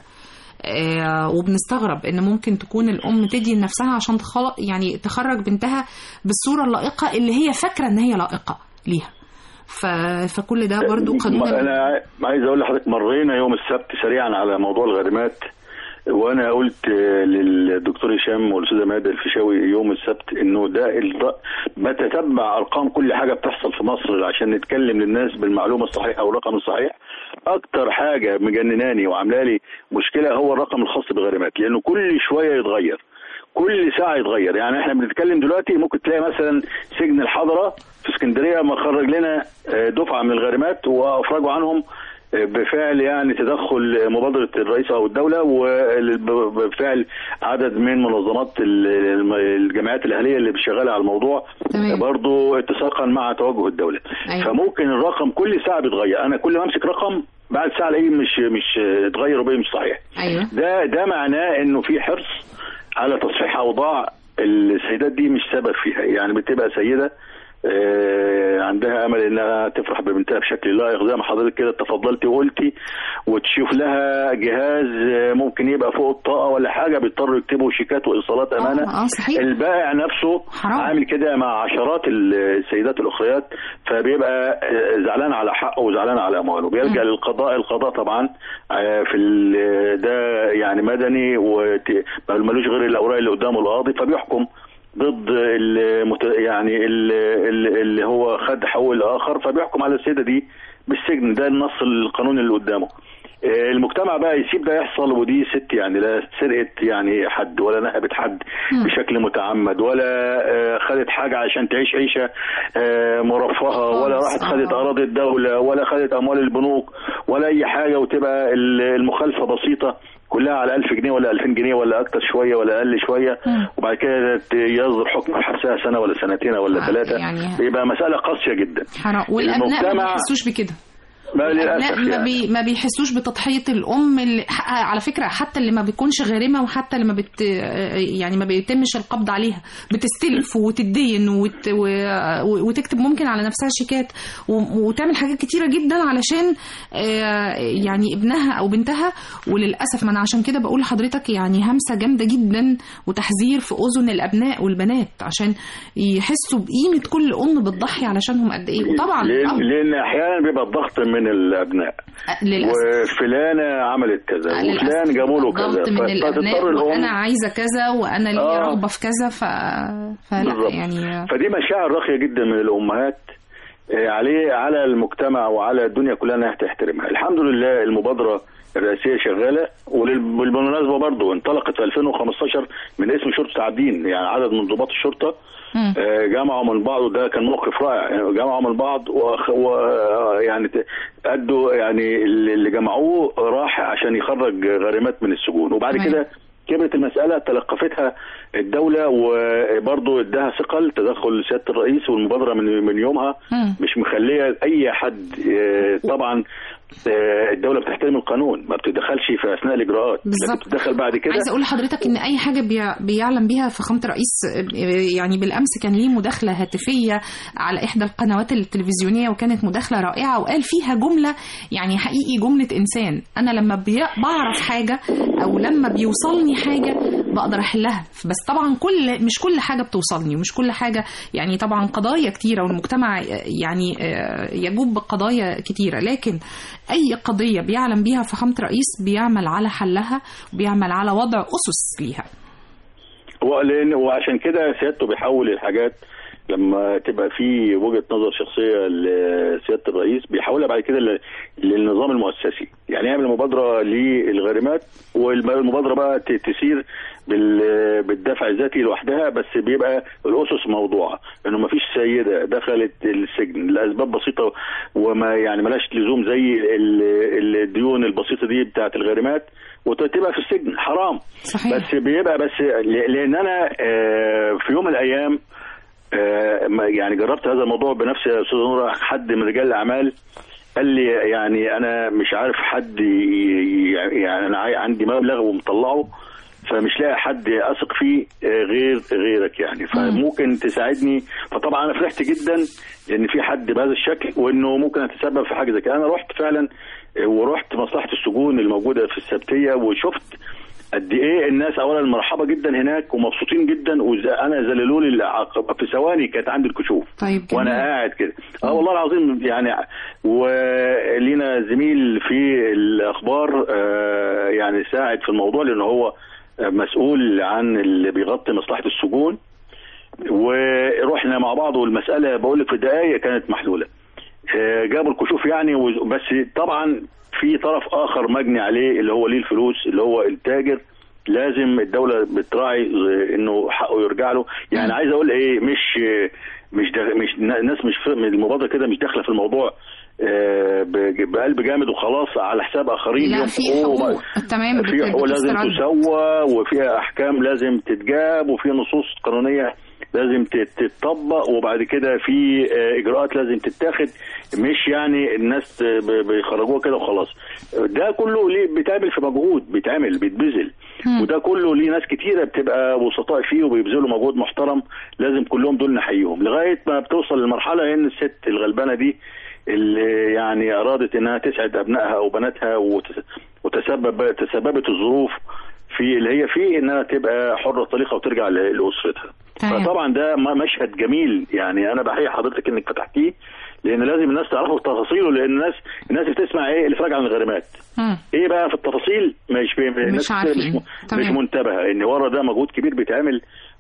آه، وبنستغرب ان ممكن تكون الام تدي لنفسها عشان تخلق يعني تخرج بنتها بالصوره اللائقه اللي هي فاكره ان هي لائقه ليها ف... فكل ده برضو قانون ما- انا عايز اقول لحضرتك مرينا يوم السبت سريعا على موضوع الغريمات وانا قلت آه، للدكتور هشام والاستاذه ماده الفيشاوي يوم السبت انه ده الض- بتتبع ارقام كل حاجه بتحصل في مصر عشان نتكلم للناس بالمعلومه الصحيحه والرقم الصحيح اكتر حاجه مجنناني وعامله لي مشكله هو الرقم الخاص بالغريمات لانه كل شويه يتغير كل ساعه يتغير يعني احنا بنتكلم دلوقتي ممكن تلاقي مثلا سجن الحضره في اسكندريه مخرج لنا آه، دفعه من الغارمات وافرجوا عنهم آه، بفعل يعني تدخل مبادره الرئيس او الدوله وبفعل عدد من منظمات ال- الم- الجمعيات الاهليه اللي شغاله على الموضوع تمام. برضو اتساقا مع توجه الدوله أيوة. فممكن الرقم كل ساعه بيتغير انا كل ما امسك رقم بعد ساعه الاقيه مش مش اتغير وبقى مش صحيح ايوه ده ده معناه انه في حرص على تصحيح اوضاع السيدات دي مش سبب فيها يعني بتبقى سيده آه، عندها امل انها تفرح ببنتها بشكل لائق زي ما حضرتك كده تفضلتي وقلتي وتشوف لها جهاز آه، ممكن يبقى فوق الطاقه ولا حاجه بيضطروا يكتبوا شيكات وايصالات امانه اه صحيح البائع نفسه حرام. عامل كده مع عشرات السيدات الاخريات فبيبقى آه، زعلان على حقه وزعلان على امواله بيلجا مم. للقضاء القضاء طبعا آه، في ال- ده يعني مدني وملوش غير الاوراق اللي قدامه القاضي فبيحكم ضد المت... يعني ال- ال- اللي هو خد حقوق الاخر فبيحكم على السيده دي بالسجن ده النص القانوني اللي قدامه آه، المجتمع بقى يسيب ده يحصل ودي ست يعني لا سرقت يعني حد ولا نهبت حد مم. بشكل متعمد ولا آه، خدت حاجه عشان تعيش عيشه آه، مرفهه ولا خالص، راحت آه. خدت اراضي الدوله ولا خدت اموال البنوك ولا اي حاجه وتبقى ال- المخالفه بسيطه كلها على 1000 جنيه ولا 2000 جنيه ولا اكتر شويه ولا اقل شويه مم. وبعد كده ت- يصدر حكم حبسها سنه ولا سنتين ولا آه، ثلاثه يعني- بيبقى مساله قاسيه جدا حرام والابناء ما المجتمع- بيحسوش بكده ما الابناء للاسف ما, يعني. بي ما بيحسوش بتضحيه الام اللي ح- على فكره حتى اللي ما بيكونش غارمه وحتى اللي ما بت يعني ما بيتمش القبض عليها بتستلف وتدين وت و- وتكتب ممكن على نفسها شيكات و- وتعمل حاجات كتيره جدا علشان آه، يعني ابنها او بنتها وللاسف ما انا عشان كده بقول لحضرتك يعني همسه جامده جدا وتحذير في اذن الابناء والبنات عشان يحسوا بقيمه كل ام بتضحي علشانهم قد ايه وطبعا لان, الأب لأن احيانا بيبقى الضغط من الابناء للاسف وفلانه عملت كذا للأسف وفلان جابوا له كذا ضغط من فتضطر الابناء الام وانا عايزه كذا وانا ليا آه. رغبه في كذا ف... فلا بالظبط. يعني فدي مشاعر راقيه جدا من الامهات آه، عليه على المجتمع وعلى الدنيا كلها انها تحترمها الحمد لله المبادره الرئاسيه شغاله ولل- وبالمناسبه برضه انطلقت في 2015 من اسم شرطه عابدين يعني عدد من ضباط الشرطه مم. آه، جمعوا من بعض وده كان موقف رائع يعني جمعوا من بعض وأخ- و آه، يعني ت- ادوا يعني اللي اللي جمعوه راح عشان يخرج غارمات من السجون وبعد تمام. كده كبرت المساله تلقفتها الدوله وبرضه اداها ثقل تدخل سياده الرئيس والمبادره من من يومها مم. مش مخليه اي حد آه، طبعا آه، الدوله بتحترم القانون ما بتتدخلش في اثناء الاجراءات لكن بالظبط. بتتدخل بعد كده عايزه اقول لحضرتك ان اي حاجه بي- بيعلم بيها فخامه الرئيس آه، يعني بالامس كان ليه مداخله هاتفيه على احدى القنوات التلفزيونيه وكانت مداخله رائعه وقال فيها جمله يعني حقيقي جمله انسان انا لما بي- بعرف حاجه او لما بيوصلني حاجه بقدر احلها بس طبعا كل مش كل حاجه بتوصلني ومش كل حاجه يعني طبعا قضايا كتيره والمجتمع يعني آه، يجوب بقضايا كتيره لكن اي قضيه بيعلم بيها فخامه الرئيس بيعمل على حلها وبيعمل على وضع اسس ليها هو لان وعشان كده سيادته بيحول الحاجات لما تبقى في وجهه نظر شخصيه لسياده الرئيس بيحولها بعد كده ل- للنظام المؤسسي يعني يعمل مبادره للغارمات والمبادره بقى ت- تسير بال- بالدفع الذاتي لوحدها بس بيبقى الاسس موضوعه انه ما فيش سيده دخلت السجن لاسباب بسيطه وما يعني ملاش لزوم زي ال- الديون البسيطه دي بتاعت الغارمات وتبقى في السجن حرام صحيح بس بيبقى بس ل- لان انا آه، في يوم من الايام آه، ما- يعني جربت هذا الموضوع بنفسي يا استاذ نور حد من رجال الاعمال قال لي يعني انا مش عارف حد ي- ي- يعني انا عاي- عندي مبلغ ومطلعه فمش لاقي حد اثق فيه آه، غير غيرك يعني فممكن تساعدني فطبعا انا فرحت جدا لان في حد بهذا الشكل وانه ممكن اتسبب في حاجه زي كده انا رحت فعلا آه، ورحت مصلحه السجون الموجوده في السبتيه وشفت قد ايه الناس اولا مرحبه جدا هناك ومبسوطين جدا وانا زللوا لي العقبة في ثواني كانت عندي الكشوف طيب وانا جميل. قاعد كده اه والله العظيم يعني ولينا زميل في الاخبار آه يعني ساعد في الموضوع لان هو آه، مسؤول عن اللي بيغطي مصلحه السجون ورحنا مع بعض والمساله بقول لك في دقائق كانت محلوله آه، جابوا الكشوف يعني وز- بس طبعا في طرف اخر مجني عليه اللي هو ليه الفلوس اللي هو التاجر لازم الدوله بتراعي آه، انه حقه يرجع له يعني عايز اقول ايه مش آه، مش ده مش الناس مش في- من المبادره كده مش داخله في الموضوع آه، بج- بقلب جامد وخلاص على حساب اخرين لا ليهم في حقوق حقوق وما- تمام في حقوق لازم بتسترد. تسوى وفيها احكام لازم تتجاب وفي نصوص قانونيه لازم تت- تتطبق وبعد كده في آه، اجراءات لازم تتاخد مش يعني الناس ب- بيخرجوها كده وخلاص ده كله ليه بيتعمل في مجهود بيتعمل بيتبذل مم. وده كله ليه ناس كتيره بتبقى وسطاء فيه وبيبذلوا مجهود محترم لازم كلهم دول نحييهم لغايه ما بتوصل للمرحله ان الست الغلبانه دي اللي يعني ارادت انها تسعد ابنائها او بناتها وتس- وتسبب تسببت الظروف في اللي هي فيه انها تبقى حره طليقه وترجع ل- لاسرتها تمام. فطبعا ده م- مشهد جميل يعني انا بحيي حضرتك انك فتحتيه لان لازم الناس تعرفوا تفاصيله لان الناس الناس بتسمع ايه الافراج عن الغريمات مم. ايه بقى في التفاصيل مش بي... الناس كتير عارفين. مش, م... تمام. مش منتبهه ان ورا ده مجهود كبير بيتعمل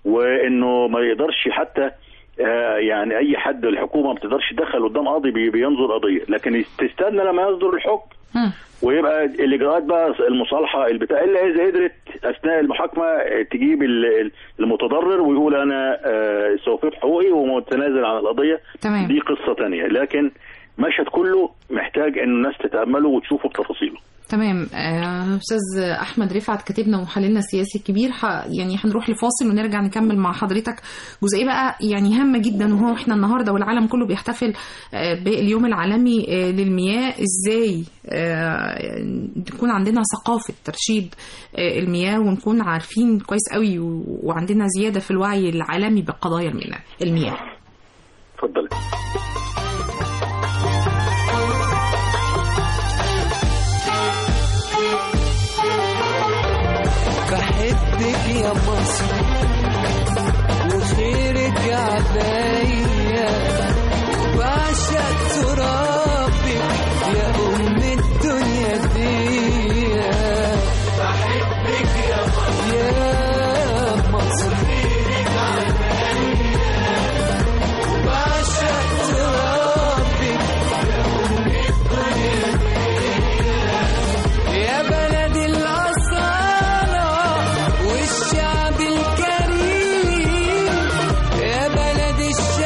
وانه ما يقدرش حتى آه يعني اي حد الحكومه ما بتقدرش تدخل قدام قاضي بي... بينظر قضيه لكن تستنى لما يصدر الحكم مم. ويبقى الاجراءات بقى المصالحه البتاع الا اذا قدرت اثناء المحاكمه تجيب ال- المتضرر ويقول انا آه، استوفيت حقوقي ومتنازل عن القضيه تمام. دي قصه تانية لكن مشهد كله محتاج ان الناس تتامله وتشوفه بتفاصيله تمام آه، استاذ احمد رفعت كاتبنا ومحللنا السياسي الكبير ح... يعني هنروح لفاصل ونرجع نكمل مع حضرتك جزئيه بقى يعني هامه جدا وهو احنا النهارده والعالم كله بيحتفل آه، باليوم العالمي آه، للمياه ازاي آه، تكون عندنا ثقافه ترشيد آه، المياه ونكون عارفين كويس قوي و... وعندنا زياده في الوعي العالمي بقضايا المياه المياه اتفضل بحبك يا مصر وخيرك عليا وبعشق ترابك يا أم الدنيا دي بحبك يا مصر يا مصر خيرك عليا وبعشق ترابك يا بلد الأصالة والشعب الكريم يا بلد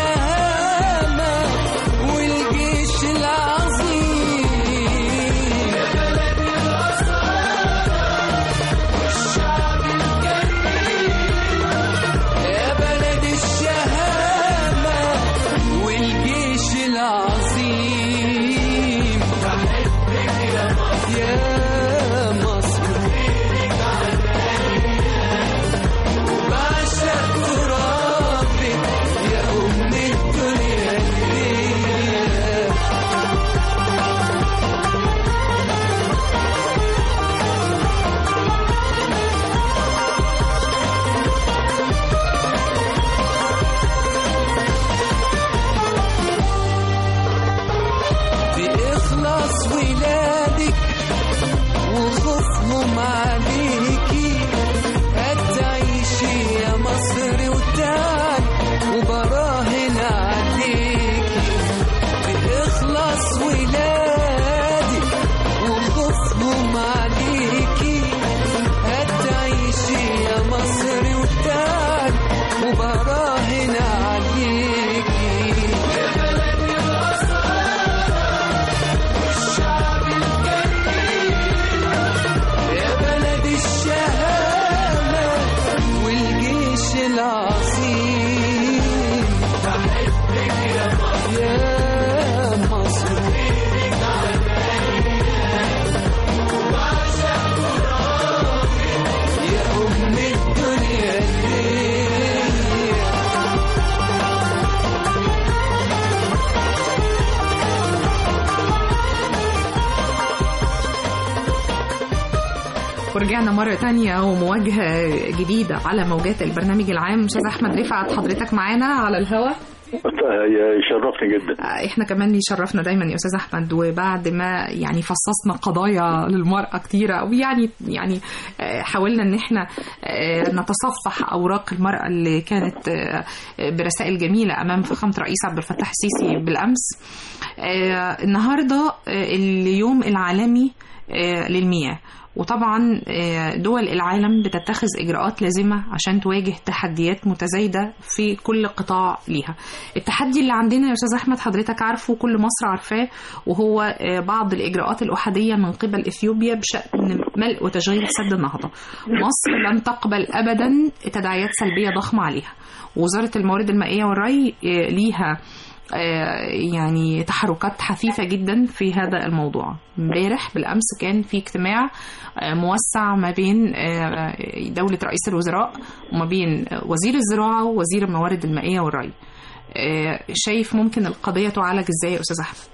ورجعنا مرة تانية ومواجهة جديدة على موجات البرنامج العام أستاذ أحمد رفعت حضرتك معانا على الهواء يشرفني جدا احنا كمان يشرفنا دايما يا استاذ احمد وبعد ما يعني فصصنا قضايا للمراه كتيره ويعني يعني آه، حاولنا ان احنا آه، نتصفح اوراق المراه اللي كانت آه، برسائل جميله امام فخامه الرئيس عبد الفتاح السيسي بالامس آه، النهارده آه، اليوم العالمي آه، للمياه وطبعا آه، دول العالم بتتخذ اجراءات لازمه عشان تواجه تحديات متزايده في كل قطاع ليها. التحدي اللي عندنا يا استاذ احمد حضرتك عارفه كل مصر عارفاه وهو آه، بعض الاجراءات الاحاديه من قبل اثيوبيا بشان ملء وتشغيل سد النهضه. مصر لن تقبل ابدا تداعيات سلبيه ضخمه عليها. وزاره الموارد المائيه والري آه، ليها آه، يعني تحركات حثيثة جدا في هذا الموضوع امبارح بالأمس كان في اجتماع آه، موسع ما بين آه، دولة رئيس الوزراء وما بين وزير الزراعة ووزير الموارد المائية والري آه، شايف ممكن القضية تعالج ازاي يا أستاذ أحمد؟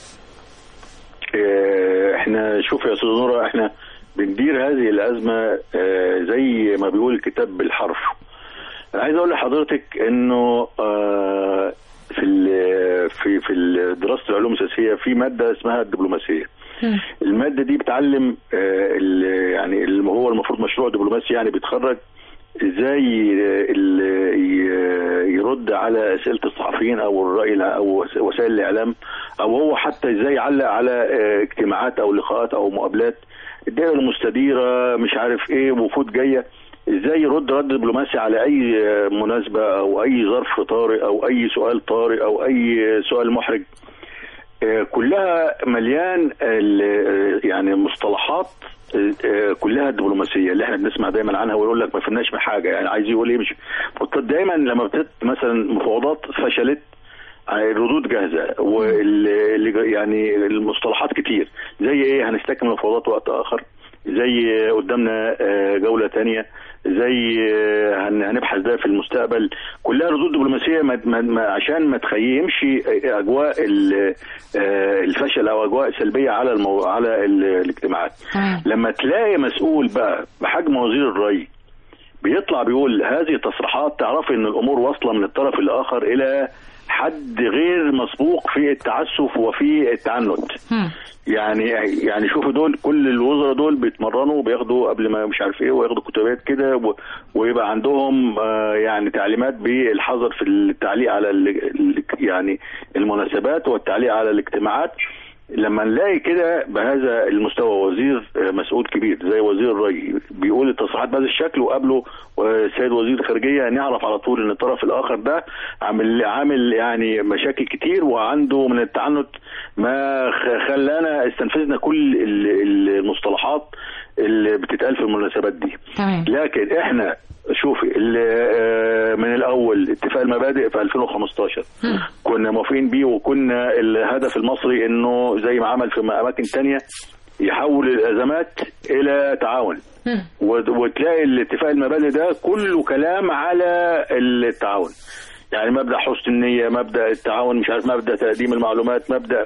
آه، احنا شوف يا استاذ نورة احنا بندير هذه الازمه آه، زي ما بيقول الكتاب بالحرف انا عايز اقول لحضرتك انه آه، في ال- في في ال- دراسه العلوم السياسيه في ماده اسمها الدبلوماسيه الماده دي بتعلم آه، ال- يعني اللي هو المفروض مشروع دبلوماسي يعني بيتخرج ازاي ال- ي- يرد على اسئله الصحفيين او الراي الع- او وس- وسائل الاعلام او هو حتى ازاي يعلق على آه، اجتماعات او لقاءات او مقابلات الدائره المستديره مش عارف ايه وفود جايه ازاي يرد رد دبلوماسي على اي آه، مناسبه او اي ظرف طارئ او اي سؤال طارئ او اي سؤال محرج آه، كلها مليان ال- آه، يعني مصطلحات آه، آه، كلها دبلوماسيه اللي احنا بنسمع دايما عنها ويقول لك ما فهمناش بحاجه يعني عايز يقول ايه مش دايما لما بتت مثلا مفاوضات فشلت آه، الردود جاهزه واللي يعني المصطلحات كتير زي ايه هنستكمل المفاوضات وقت اخر زي آه، قدامنا آه، جوله تانية زي آه، هن- هنبحث ده في المستقبل كلها ردود دبلوماسيه ما ما ما عشان ما تخيمش اجواء ال- آه، الفشل او اجواء سلبيه على المو... على ال- الاجتماعات تمام لما تلاقي مسؤول بقى بحجم وزير الري بيطلع بيقول هذه تصريحات تعرفي ان الامور واصله من الطرف الاخر الى حد غير مسبوق في التعسف وفي التعنت هم. يعني يعني شوفوا دول كل الوزراء دول بيتمرنوا وبياخدوا قبل ما مش عارف ايه وياخدوا كتابات كده و- ويبقى عندهم آه، يعني تعليمات بالحذر في التعليق على ال- ال- يعني المناسبات والتعليق على الاجتماعات لما نلاقي كده بهذا المستوى وزير آه، مسؤول كبير زي وزير الري بيقول التصريحات بهذا الشكل وقبله آه، السيد وزير الخارجيه نعرف على طول ان الطرف الاخر ده عامل عامل يعني مشاكل كتير وعنده من التعنت ما خ- خلانا استنفذنا كل ال- المصطلحات اللي بتتقال في المناسبات دي تمام لكن احنا شوفي ال- آه، من الاول اتفاق المبادئ في 2015 كنا موافقين بيه وكنا الهدف المصري انه زي ما عمل في اماكن تانية يحول الازمات الى تعاون هم. وت- وتلاقي الاتفاق المبادئ ده كله كلام على التعاون يعني مبدا حسن النيه مبدا التعاون مش عارف مبدا تقديم المعلومات مبدا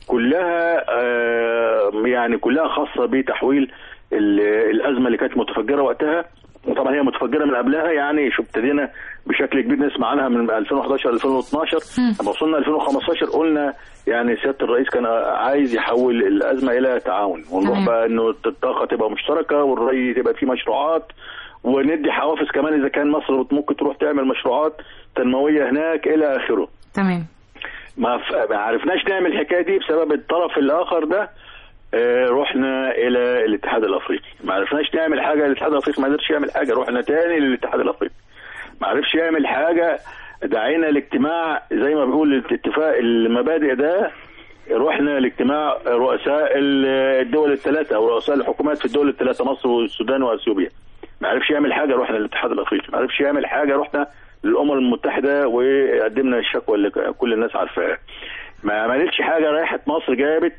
كلها آه، يعني كلها خاصه بتحويل ال- الازمه اللي كانت متفجره وقتها وطبعا هي متفجره من قبلها يعني شو ابتدينا بشكل كبير نسمع عنها من 2011 2012 لما وصلنا 2015 قلنا يعني سياده الرئيس كان عايز يحول الازمه الى تعاون ونروح تمام. بقى انه الطاقه تبقى مشتركه والري تبقى فيه مشروعات وندي حوافز كمان اذا كان مصر ممكن تروح تعمل مشروعات تنمويه هناك الى اخره تمام ما, ف... ما عرفناش نعمل الحكايه دي بسبب الطرف الاخر ده آه، رحنا الى الاتحاد الافريقي ما عرفناش نعمل حاجه الاتحاد الافريقي ما قدرش يعمل حاجه رحنا تاني للاتحاد الافريقي ما عرفش يعمل حاجه دعينا الاجتماع زي ما بيقول الاتفاق المبادئ ده رحنا لاجتماع رؤساء ال- الدول الثلاثه او رؤساء الحكومات في الدول الثلاثه مصر والسودان واثيوبيا ما عرفش يعمل حاجه رحنا للاتحاد الافريقي ما عرفش يعمل حاجه رحنا للامم المتحده وقدمنا الشكوى اللي كل الناس عارفاها ما عملتش حاجه رايحت مصر جابت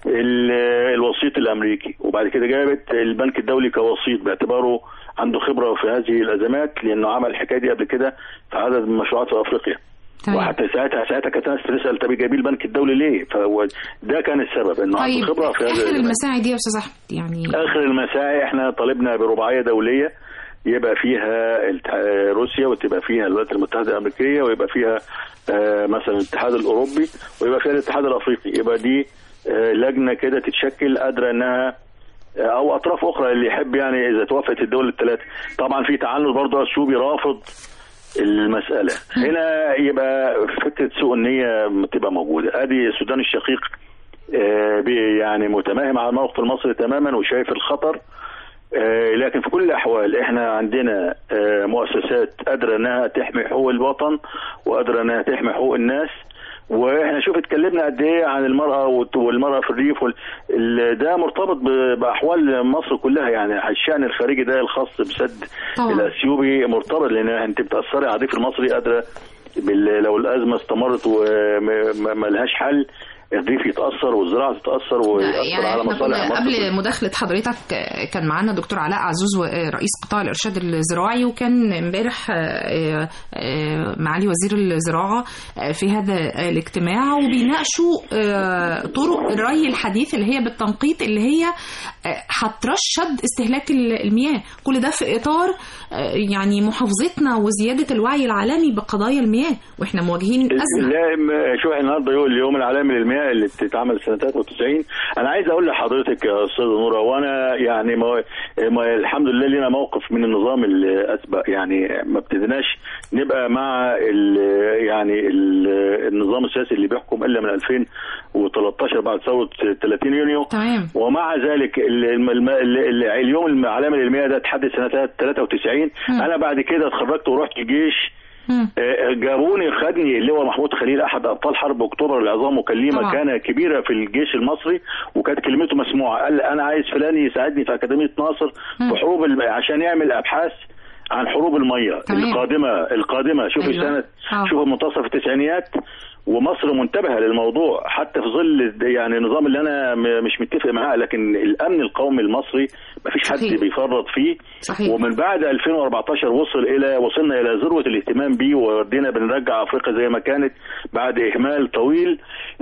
ال- الوسيط الامريكي وبعد كده جابت البنك الدولي كوسيط باعتباره عنده خبره في هذه الازمات لانه عمل الحكايه دي قبل كده في عدد من المشروعات في افريقيا تمام. وحتى ساعتها ساعتها كانت الناس تسال طب جايبين البنك الدولي ليه؟ فهو ده كان السبب انه طيب عنده خبره في هذا اخر المجال. المساعي دي يا استاذ احمد يعني اخر المساعي احنا طالبنا برباعيه دوليه يبقى فيها الت- روسيا وتبقى فيها الولايات المتحده الامريكيه ويبقى فيها آه، مثلا الاتحاد الاوروبي ويبقى فيها الاتحاد الافريقي يبقى دي آه، لجنه كده تتشكل قادره انها آه، او اطراف اخرى اللي يحب يعني اذا توافقت الدول الثلاثه طبعا في تعنت برضه اثيوبي رافض المساله هنا يبقى فكره سوء النيه تبقى موجوده ادي السودان الشقيق آه، بي- يعني متماهم على الموقف المصري تماما وشايف الخطر آه، لكن في كل الاحوال احنا عندنا آه، مؤسسات قادره انها تحمي حقوق الوطن وقادره انها تحمي حقوق الناس واحنا شوف اتكلمنا قد ايه عن المراه والت- والمراه في الريف وال... ال- ده مرتبط ب- باحوال مصر كلها يعني الشان الخارجي ده الخاص بسد طبعا. الاثيوبي مرتبط لان انت بتاثري على الريف المصري قادره بال... لو الازمه استمرت وما لهاش حل الريف يتاثر والزراعه تتاثر ويأثر يعني على احنا مصالح كنا مصر قبل مداخلة حضرتك كان معانا دكتور علاء عزوز رئيس قطاع الإرشاد الزراعي وكان امبارح آه، آه، معالي وزير الزراعة آه، في هذا الاجتماع وبيناقشوا آه، طرق الري الحديث اللي هي بالتنقيط اللي هي آه، هترشد استهلاك المياه كل ده في إطار آه، يعني محافظتنا وزيادة الوعي العالمي بقضايا المياه واحنا مواجهين أزمة لا م- شوف النهارده يوم اليوم العالمي للمياه اللي بتتعمل سنه 93 انا عايز اقول لحضرتك يا استاذ نوره وانا يعني ما ما الحمد لله لنا موقف من النظام اللي اسبق يعني ما ابتديناش نبقى مع ال يعني ال النظام السياسي اللي بيحكم الا من 2013 بعد ثوره 30 يونيو تمام ومع ذلك ال- الم- الم- ال- ال- اليوم العالمي للمياه ده اتحدد سنه 93 مم. انا بعد كده اتخرجت ورحت الجيش مم. آه، جابوني خدني اللي هو محمود خليل احد ابطال حرب اكتوبر العظام وكان ليه طبعا. مكانه كبيره في الجيش المصري وكانت كلمته مسموعه قال انا عايز فلان يساعدني في اكاديميه ناصر مم. في حروب الم... عشان يعمل ابحاث عن حروب الميه تمام. القادمه القادمه شوف أيوة. سنه آه. شوف منتصف التسعينيات ومصر منتبهه للموضوع حتى في ظل يعني النظام اللي انا م- مش متفق معاه لكن الامن القومي المصري ما فيش حد صحيح. بيفرط فيه صحيح. ومن بعد 2014 وصل الى وصلنا الى ذروه الاهتمام بيه وردينا بنرجع افريقيا زي ما كانت بعد اهمال طويل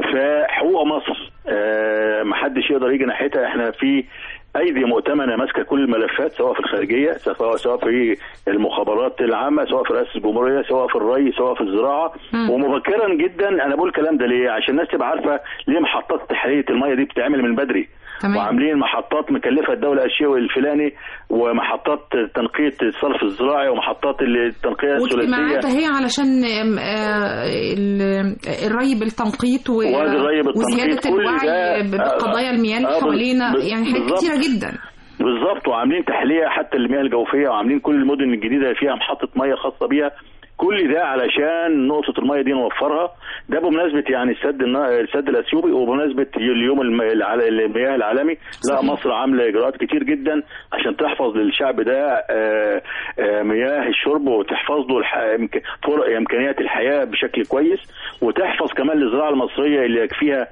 فحقوق مصر آه محدش يقدر يجي ناحيتها احنا في ايدي مؤتمنه ماسكه كل الملفات سواء في الخارجيه سواء سواء في المخابرات العامه سواء في رئاسه الجمهوريه سواء في الري سواء في الزراعه مم. ومبكرا جدا انا بقول الكلام ده ليه عشان الناس تبقى عارفه ليه محطات تحليه الميه دي بتتعمل من بدري تمام. وعاملين محطات مكلفه الدوله الشيء الفلاني ومحطات تنقيه الصرف الزراعي ومحطات التنقيه واجتماعات الثلاثيه هي علشان آم، آه، ال- الري بالتنقيط و- وادي الري بالتنقيط، وزيادة كل الوعي ده- بقضايا المياه اللي آه، حوالينا بال- يعني حاجات بالظبط. كتيرة جدا بالظبط وعاملين تحليه حتى المياه الجوفيه وعاملين كل المدن الجديده فيها محطه ميه خاصه بيها كل ده علشان نقطة المية دي نوفرها ده بمناسبة يعني السد النا- السد الأثيوبي وبمناسبة اليوم الم- الع- المياه العالمي لا صحيح. مصر عاملة إجراءات كتير جدا عشان تحفظ للشعب ده آه، آه، مياه الشرب وتحفظ له الح- إمك- فرق إمكانيات الحياة بشكل كويس وتحفظ كمان الزراعة المصرية اللي يكفيها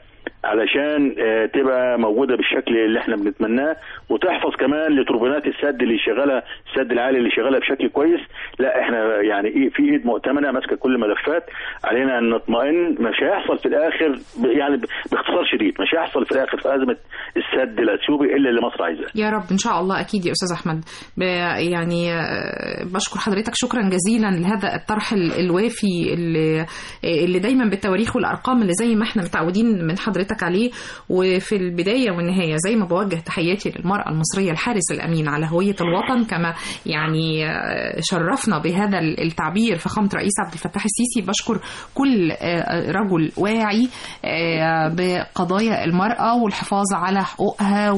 علشان آه، تبقى موجوده بالشكل اللي احنا بنتمناه وتحفظ كمان لتوربينات السد اللي شغاله السد العالي اللي شغاله بشكل كويس لا احنا يعني ايه في ايد مؤتمنه ماسكه كل الملفات علينا ان نطمئن مش هيحصل في الاخر ب- يعني ب- باختصار شديد مش هيحصل في الاخر في ازمه السد الاثيوبي الا اللي مصر عايزاه يا رب ان شاء الله اكيد يا استاذ احمد ب- يعني آه، بشكر حضرتك شكرا جزيلا لهذا الطرح ال- الوافي اللي اللي دايما بالتواريخ والارقام اللي زي ما احنا متعودين من حضرتك عليه وفي البدايه والنهايه زي ما بوجه تحياتي للمراه المصريه الحارس الامين على هويه الوطن كما يعني آه، شرفنا بهذا التعبير فخامه رئيس عبد الفتاح السيسي بشكر كل آه، رجل واعي آه، بقضايا المراه والحفاظ على حقوقها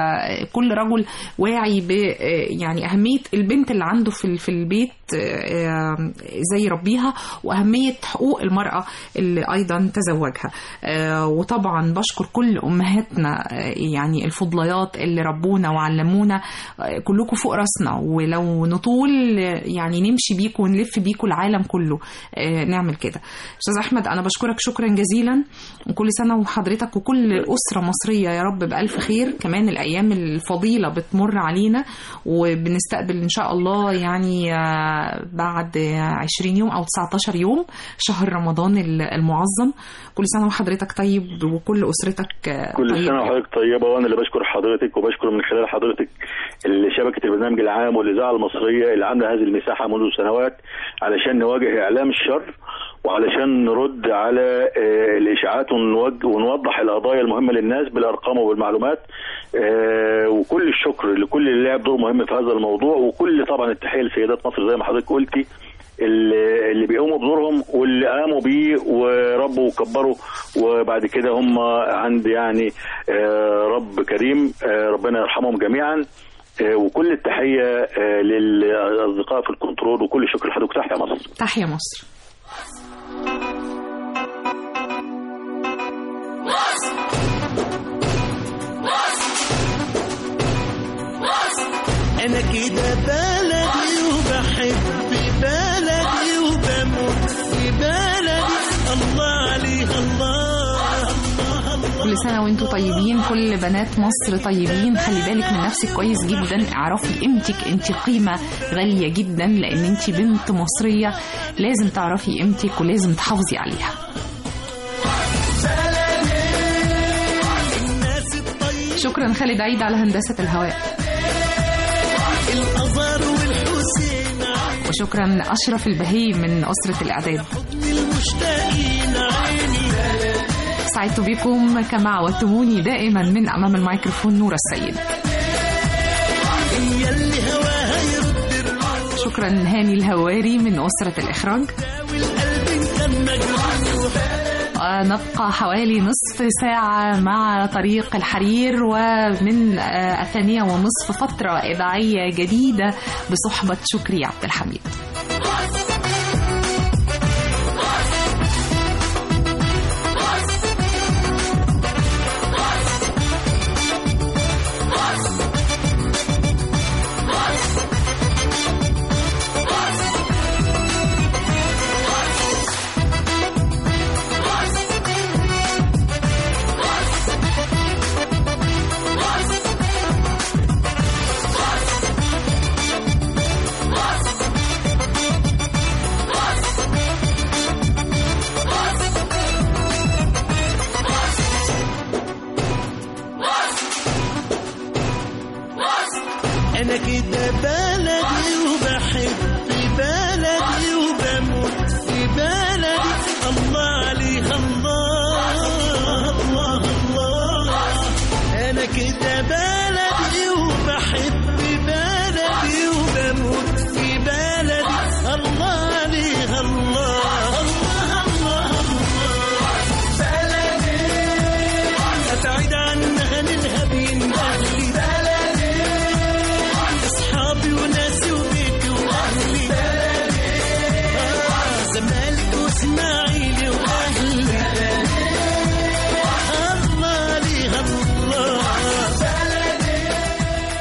وكل رجل واعي ب آه، يعني اهميه البنت اللي عنده في في البيت آه، ازاي يربيها واهميه حقوق المراه اللي ايضا تزوجها آه، وطبعا طبعا بشكر كل أمهاتنا آه، يعني الفضليات اللي ربونا وعلمونا آه، كلكم فوق راسنا ولو نطول آه، يعني نمشي بيكم ونلف بيكم العالم كله آه، نعمل كده أستاذ أحمد أنا بشكرك شكرا جزيلا وكل سنة وحضرتك وكل أسرة مصرية يا رب بألف خير كمان الأيام الفضيلة بتمر علينا وبنستقبل إن شاء الله يعني آه، بعد 20 يوم أو 19 يوم شهر رمضان المعظم كل سنة وحضرتك طيب وكل أسرتك آه، كل طيبة. سنه وحضرتك طيبه وانا اللي بشكر حضرتك وبشكر من خلال حضرتك ال- شبكه البرنامج العام والاذاعه المصريه اللي عامله هذه المساحه منذ سنوات علشان نواجه اعلام الشر وعلشان نرد على آه، الاشاعات ونوج- ونوضح القضايا المهمه للناس بالارقام وبالمعلومات آه، وكل الشكر لكل اللي لعب دور مهم في هذا الموضوع وكل طبعا التحيه لسيدات مصر زي ما حضرتك قلتي اللي اللي بيقوموا بدورهم واللي قاموا بيه وربوا وكبروا وبعد كده هم عند يعني آه، رب كريم آه، ربنا يرحمهم جميعا آه، وكل التحيه آه، للاصدقاء في الكنترول وكل شكر لحضرتك تحيا مصر تحيا مصر انا كده بلدي وبحب بلدي وبموت في بلدي الله عليها الله الله الله كل سنة وانتوا طيبين كل بنات مصر طيبين خلي بالك من نفسك كويس جدا اعرفي قيمتك انت قيمة غالية جدا لان انت بنت مصرية لازم تعرفي قيمتك ولازم تحافظي عليها الناس الطيب شكرا خالد عيد على هندسة الهواء الازهر والحسين وشكرا أشرف البهي من أسرة الإعداد حضن المشتاقين عيني سعدت بكم كما عودتموني دائما من أمام الميكروفون نور السيد هي اللي هواها يرد الروح شكرا هاني الهواري من أسرة الإخراج والقلب كان مجروح نبقى حوالي نصف ساعة مع طريق الحرير ومن آه، الثانية ونصف فترة إذاعية جديدة بصحبة شكري عبد الحميد